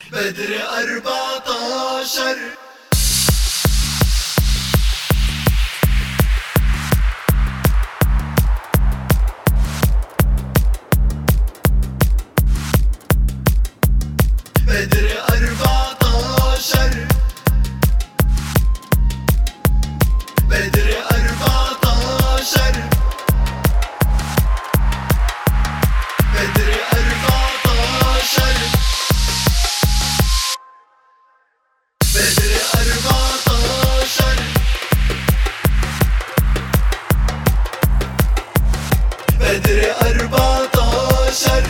بدر أربعتاشر بدر أربعتاشر بدر أربعتاشر بدر أربعتاشر بدر أربعتاشر بدر أربعتاشر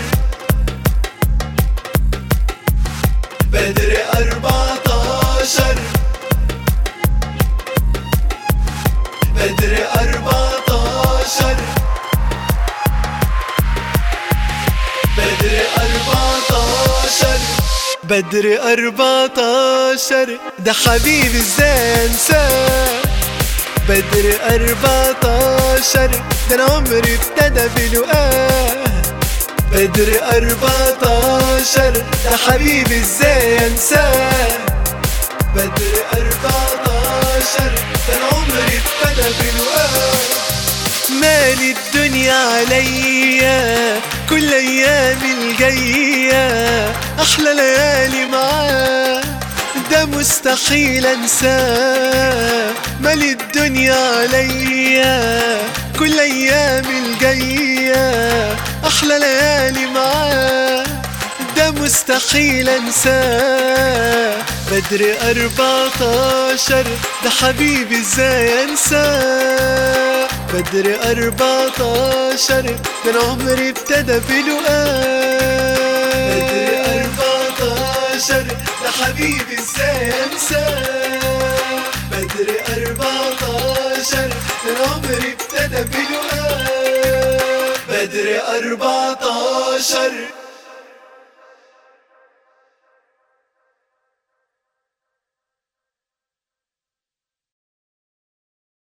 بدر أربعتاشر بدر أربعتاشر بدر أربعتاشر بدر أربعتاشر ده حبيبي ازاي انساه بدر أربعتاشر ده انا عمري ابتدى بلقاه بدر أربعتاشر ده حبيبي ازاي انساه بدر أربعتاشر ده انا عمري ابتدى بلقاه مالي الدنيا عليا كل ايام الجاية احلى ليالي معاه ده مستحيل انساه مالي الدنيا عليا كل ايام الجاية احلى ليالي معاه ده مستحيل انساه بدر أربعتاشر ده حبيبي ازاي انساه بدر أربعتاشر ده أنا عمري ابتدى بلقاه بدر أربعتاشر ده حبيبي ازاي انساه بدر أربعتاشر ده أنا عمري ابتدى بلقاه بدر أربعتاشر